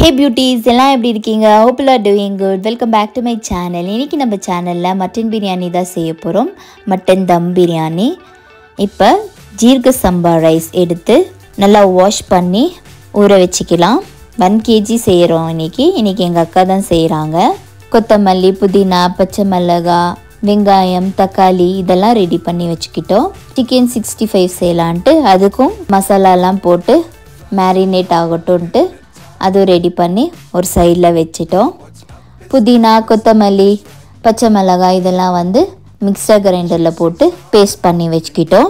ஹே beauties எல்லாம் எப்படி இருக்கீங்க hope you all are doing good welcome back to my channel இன்றைக்கி நம்ம சேனலில் மட்டன் பிரியாணி தான் செய்ய போகிறோம் மட்டன் தம் பிரியாணி இப்போ ஜீரக சம்பா ரைஸ் எடுத்து நல்லா வாஷ் பண்ணி ஊற வச்சுக்கலாம் ஒன் கேஜி செய்கிறோம் இன்றைக்கி இன்றைக்கி எங்கள் அக்கா தான் செய்கிறாங்க கொத்தமல்லி புதினா பச்சை மிளகாய் வெங்காயம் தக்காளி இதெல்லாம் ரெடி பண்ணி வச்சுக்கிட்டோம் சிக்கன் சிக்ஸ்டி ஃபைவ் செய்யலான்ட்டு அதுக்கும் மசாலாலாம் போட்டு மேரினேட் ஆகட்டும்ன்ட்டு அதுவும் ரெடி பண்ணி ஒரு சைடில் வச்சிட்டோம் புதினா கொத்தமல்லி பச்சை மிளகாய் இதெல்லாம் வந்து மிக்சர் கிரைண்டரில் போட்டு பேஸ்ட் பண்ணி வச்சுக்கிட்டோம்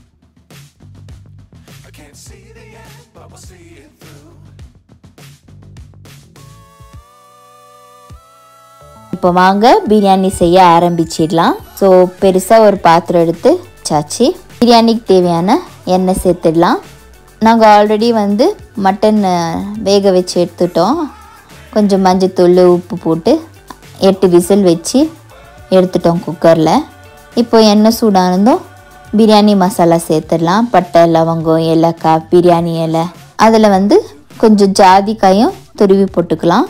இப்போ வாங்க பிரியாணி செய்ய ஆரம்பிச்சிடலாம் ஸோ பெருசாக ஒரு பாத்திரம் எடுத்து சாச்சி பிரியாணிக்கு தேவையான எண்ணெய் சேர்த்துடலாம் நாங்கள் ஆல்ரெடி வந்து மட்டன் வேக வச்சு எடுத்துட்டோம் கொஞ்சம் மஞ்சத்தூள் உப்பு போட்டு எட்டு விசில் வச்சு எடுத்துட்டோம் குக்கரில் இப்போ எண்ணெய் சூடானதும் பிரியாணி மசாலா சேர்த்துடலாம் பட்டை லவங்கம் ஏலக்காய் பிரியாணி இலை அதில் வந்து கொஞ்சம் ஜாதிக்காயும் துருவி போட்டுக்கலாம்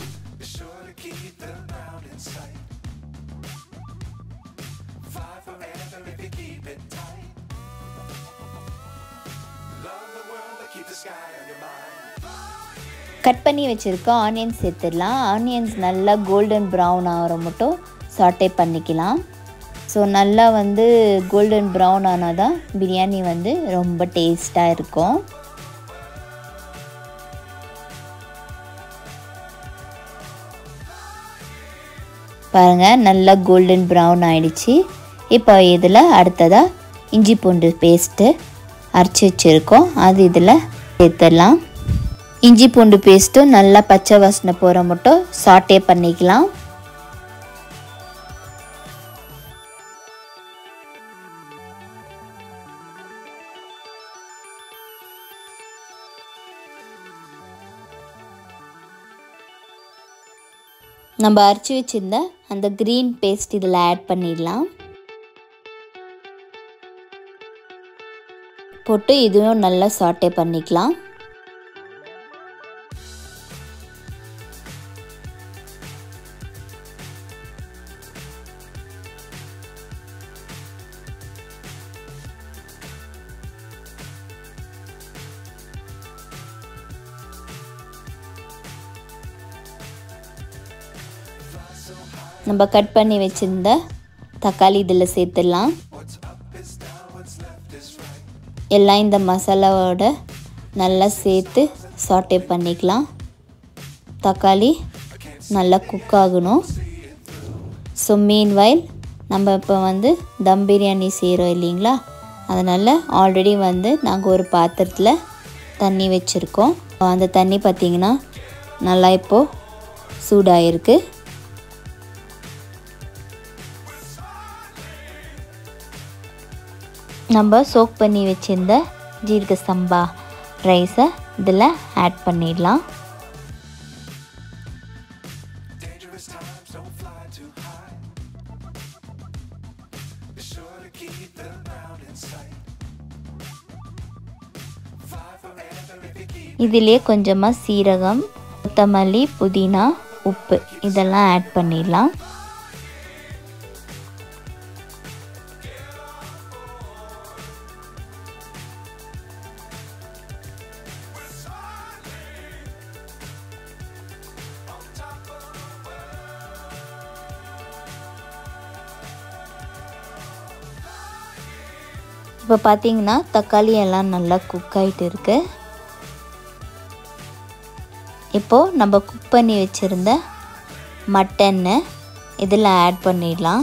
கட் பண்ணி வச்சுருக்க ஆனியன்ஸ் சேர்த்துடலாம் ஆனியன்ஸ் நல்லா கோல்டன் ப்ரௌன் ஆகிற மட்டும் சாட்டே பண்ணிக்கலாம் ஸோ நல்லா வந்து கோல்டன் ப்ரௌன் ஆனால் தான் பிரியாணி வந்து ரொம்ப டேஸ்ட்டாக இருக்கும் பாருங்கள் நல்லா கோல்டன் ப்ரௌன் ஆயிடுச்சு இப்போ இதில் அடுத்ததாக இஞ்சி பூண்டு பேஸ்ட்டு அரைச்சி வச்சுருக்கோம் அது இதில் சேர்த்துடலாம் இஞ்சி பூண்டு பேஸ்ட்டும் நல்லா பச்சை வாசனை போகிற மட்டும் சாட்டே பண்ணிக்கலாம் நம்ம அரைச்சி வச்சிருந்த அந்த க்ரீன் பேஸ்ட் இதில் ஆட் பண்ணிடலாம் போட்டு இதுவும் நல்லா சாட்டே பண்ணிக்கலாம் நம்ம கட் பண்ணி வச்சுருந்த தக்காளி இதில் சேர்த்துடலாம் எல்லாம் இந்த மசாலாவோட நல்லா சேர்த்து சாட்டே பண்ணிக்கலாம் தக்காளி நல்லா குக் ஆகணும் ஸோ மீன் வயல் நம்ம இப்போ வந்து தம் பிரியாணி செய்கிறோம் இல்லைங்களா அதனால் ஆல்ரெடி வந்து நாங்கள் ஒரு பாத்திரத்தில் தண்ணி வச்சுருக்கோம் அந்த தண்ணி பார்த்திங்கன்னா நல்லா இப்போது சூடாகிருக்கு நம்ம சோக் பண்ணி வச்சுருந்த ஜீரக சம்பா ரைஸை இதில் ஆட் பண்ணிடலாம் இதிலே கொஞ்சமாக சீரகம் கொத்தமல்லி புதினா உப்பு இதெல்லாம் ஆட் பண்ணிடலாம் இப்போ பார்த்தீங்கன்னா தக்காளி எல்லாம் நல்லா குக் ஆகிட்டு இருக்கு இப்போது நம்ம குக் பண்ணி வச்சுருந்த மட்டனை இதில் ஆட் பண்ணிடலாம்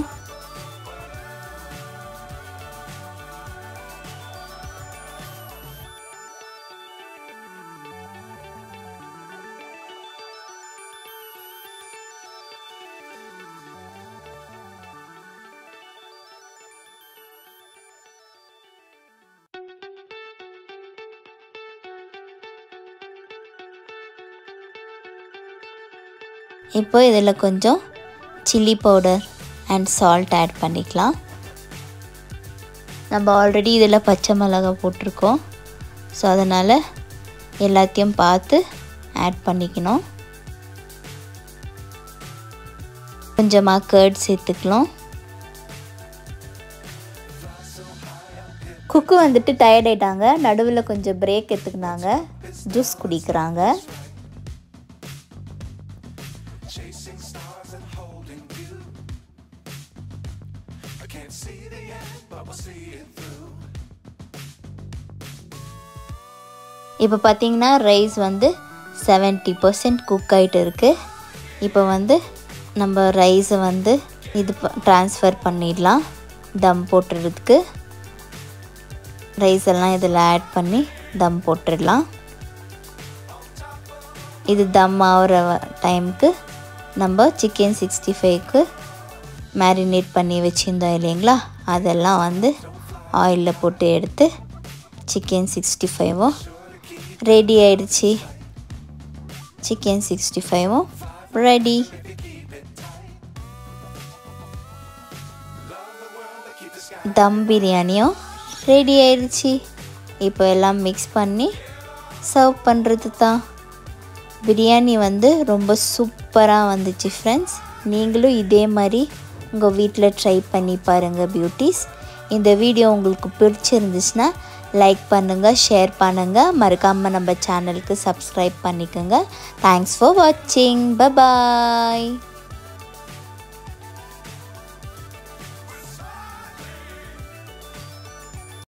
இப்போ இதில் கொஞ்சம் chilli powder and salt add பண்ணிக்கலாம் நம்ம ஆல்ரெடி இதில் பச்சை மிளகாய் போட்டிருக்கோம் ஸோ அதனால் எல்லாத்தையும் பார்த்து ஆட் பண்ணிக்கணும் கொஞ்சமாக கர்ட் சேர்த்துக்கலாம் குக்கு வந்துட்டு டயர்ட் ஆயிட்டாங்க நடுவில் கொஞ்சம் பிரேக் எடுத்துக்கினாங்க ஜூஸ் குடிக்கிறாங்க இப்போ பார்த்தீங்கன்னா ரைஸ் வந்து செவன்ட்டி பர்சன்ட் குக் ஆகிட்டு இருக்குது இப்போ வந்து நம்ம ரைஸை வந்து இது ட்ரான்ஸ்ஃபர் பண்ணிடலாம் தம் போட்டுறதுக்கு ரைஸ் எல்லாம் இதில் ஆட் பண்ணி தம் போட்டுடலாம் இது தம் ஆகிற டைமுக்கு நம்ம சிக்கன் சிக்ஸ்டி ஃபைவ்க்கு மேரினேட் பண்ணி வச்சுருந்தோம் இல்லைங்களா அதெல்லாம் வந்து ஆயிலில் போட்டு எடுத்து சிக்கன் சிக்ஸ்டி ஃபைவும் ரெடி ஆயிடுச்சு சிக்கன் சிக்ஸ்டி ஃபைவும் ரெடி தம் பிரியாணியும் ரெடி ஆயிடுச்சு இப்போ எல்லாம் மிக்ஸ் பண்ணி சர்வ் பண்ணுறது தான் பிரியாணி வந்து ரொம்ப சூப்பராக வந்துச்சு ஃப்ரெண்ட்ஸ் நீங்களும் இதே மாதிரி உங்கள் வீட்டில் ட்ரை பண்ணி பாருங்கள் பியூட்டிஸ் இந்த வீடியோ உங்களுக்கு பிடிச்சிருந்துச்சுன்னா லைக் பண்ணுங்கள் ஷேர் பண்ணுங்கள் மறக்காமல் நம்ம சேனலுக்கு சப்ஸ்கிரைப் பண்ணிக்கோங்க தேங்க்ஸ் ஃபார் வாட்சிங் பபாய்